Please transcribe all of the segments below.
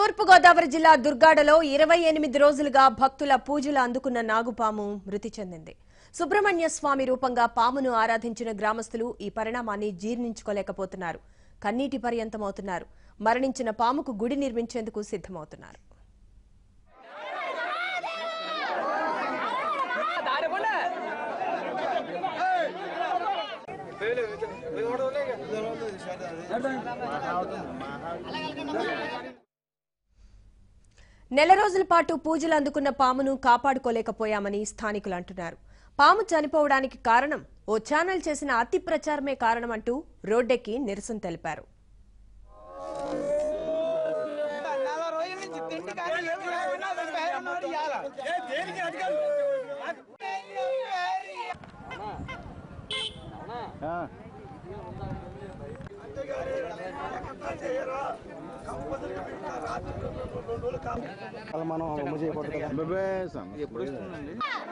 తూర్పుగోదావరి జిల్లా దుర్గాడలో ఇరవై ఎనిమిది రోజులుగా భక్తుల పూజలు అందుకున్న నాగుపాము మృతి చెందింది సుబ్రహ్మణ్య స్వామి రూపంగా పామును ఆరాధించిన గ్రామస్తులు ఈ పరిణామాన్ని జీర్ణించుకోలేకపోతున్నారు కన్నీటి పర్యంతమవుతున్నారు మరణించిన పాముకు గుడి నిర్మించేందుకు సిద్ధమవుతున్నారు నెల రోజుల పాటు పూజలు అందుకున్న పామును కాపాడుకోలేకపోయామని స్థానికులు అంటున్నారు పాము చనిపోవడానికి కారణం ఓ ఛానల్ చేసిన అతి ప్రచారమే కారణమంటూ రోడ్డెక్కి నిరసన తెలిపారు నెల రోజుల నుంచి తిండి కానీ ఏమి లేకుండా అది పేరున్నోడు ఇయ్యాల. అలా మనం అమ్మ చేయకూడదు కదా ఎప్పుడు వస్తుందండి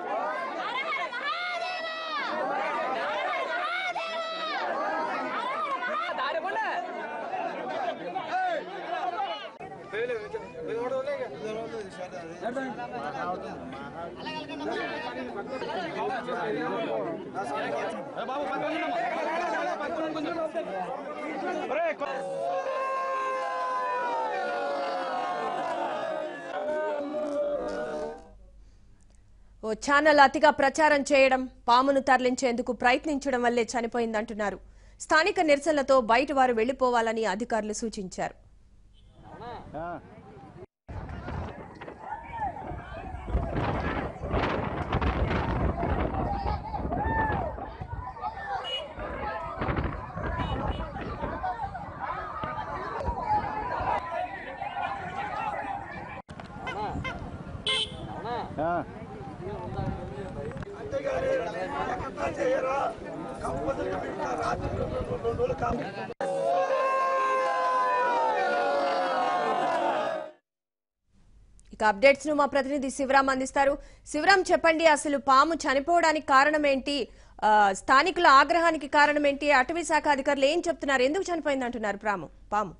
ఓ ఛానల్ అతిగా ప్రచారం చేయడం పామును తరలించేందుకు ప్రయత్నించడం వల్లే చనిపోయిందంటున్నారు స్థానిక నిరసనలతో బయట వారు వెళ్లిపోవాలని అధికారులు సూచించారు ఇక అప్డేట్స్ ను మా ప్రతినిధి శివరాం అందిస్తారు శివరాం చెప్పండి అసలు పాము చనిపోవడానికి కారణం ఏంటి ఆ, స్థానికుల ఆగ్రహానికి కారణం ఏంటి అటవీ శాఖ అధికారులు ఏం చెప్తున్నారు ఎందుకు చనిపోయింది అంటున్నారు పాము పాము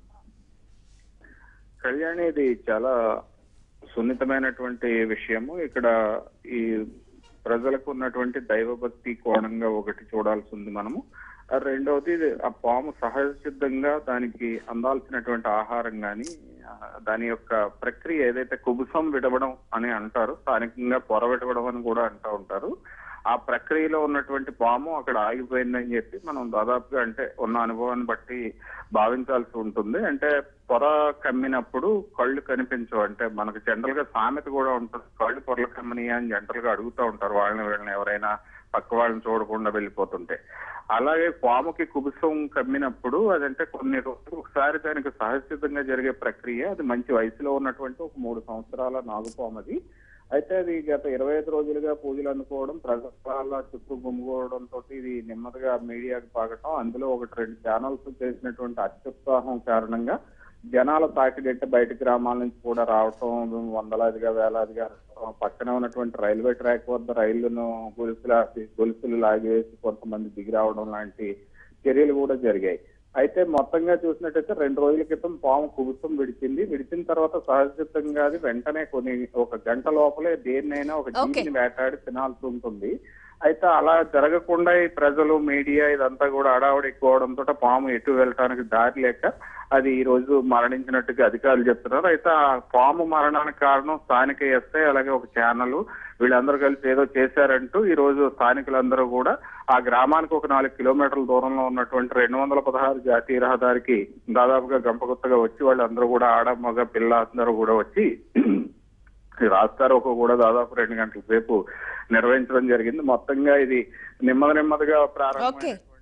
కళ్యాణి ఇది చాలా సున్నితమైనటువంటి విషయము ఇక్కడ ఈ ప్రజలకు ఉన్నటువంటి దైవభక్తి కోణంగా ఒకటి చూడాల్సి ఉంది మనము ఆ రెండవది ఇది ఆ పాము సహజ సిద్ధంగా దానికి అందాల్సినటువంటి ఆహారం గాని ఆ, దాని యొక్క ప్రక్రియ ఏదైతే కుబుసం విడవడం అని అంటారు స్థానికంగా పొర విడవడం అని కూడా అంటూ ఉంటారు ఆ ప్రక్రియలో ఉన్నటువంటి పాము అక్కడ ఆగిపోయిందని చెప్పి మనం దాదాపుగా అంటే ఉన్న అనుభవాన్ని బట్టి భావించాల్సి ఉంటుంది అంటే పొర కమ్మినప్పుడు కళ్ళు కనిపించవు అంటే మనకు జనరల్ గా సామెత కూడా ఉంటుంది కళ్ళు పొరలు కమ్మని అని జనరల్ గా అడుగుతూ ఉంటారు వాళ్ళని వీళ్ళని ఎవరైనా పక్క వాళ్ళని చూడకుండా వెళ్ళిపోతుంటే అలాగే పాముకి కుబుసం కమ్మినప్పుడు అదంటే కొన్ని రోజులు ఒకసారి దానికి సహజసిద్ధంగా జరిగే ప్రక్రియ అది మంచి వయసులో ఉన్నటువంటి ఒక మూడు సంవత్సరాల నాగుపాము అది అయితే అది గత ఇరవై ఐదు రోజులుగా పూజలు అందుకోవడం ప్రజల చుట్టూ గుమ్ముకోవడం తోటి ఇది నెమ్మదిగా మీడియాకు పాకటం అందులో ఒకటి రెండు ఛానల్స్ చేసినటువంటి అత్యుత్సాహం కారణంగా జనాల తాకిడెట్ట బయట గ్రామాల నుంచి కూడా రావటం వందలాదిగా వేలాదిగా రావటం, పక్కనే ఉన్నటువంటి రైల్వే ట్రాక్ వద్ద రైళ్లను గొలుసులు గొలుసులు లాగివేసి కొంతమంది దిగి రావడం లాంటి చర్యలు కూడా జరిగాయి అయితే మొత్తంగా చూసినట్టయితే రెండు రోజుల క్రితం పాము కుబుసం విడిచింది విడిచిన తర్వాత సహజసిద్ధంగా అది వెంటనే కొన్ని ఒక గంట లోపలే దేన్నైనా ఒక Okay. జీవిని వేటాడి తినాల్సి ఉంటుంది అయితే అలా జరగకుండా ఈ ప్రజలు మీడియా ఇదంతా కూడా అడావుడి ఎక్కువడంతో పాము ఎటు వెళ్ళటానికి దారి లేక అది ఈ రోజు మరణించినట్టుగా అధికారులు చెప్తున్నారు అయితే ఆ పాము మరణానికి కారణం స్థానిక ఎస్ఐ అలాగే ఒక ఛానల్ వీళ్ళందరూ కలిసి ఏదో చేశారంటూ ఈ రోజు స్థానికులందరూ కూడా ఆ గ్రామానికి ఒక నాలుగు కిలోమీటర్ల దూరంలో ఉన్నటువంటి రెండు వందల పదహారు జాతీయ రహదారికి దాదాపుగా గంపగుత్తగా వచ్చి వాళ్ళందరూ కూడా ఆడ మగ పిల్ల అందరూ కూడా వచ్చి ఈ రాస్తారోకో కూడా దాదాపు రెండు గంటల సేపు నిర్వహించడం జరిగింది మొత్తంగా ఇది నెమ్మది నెమ్మదిగా ప్రారంభమైనటువంటి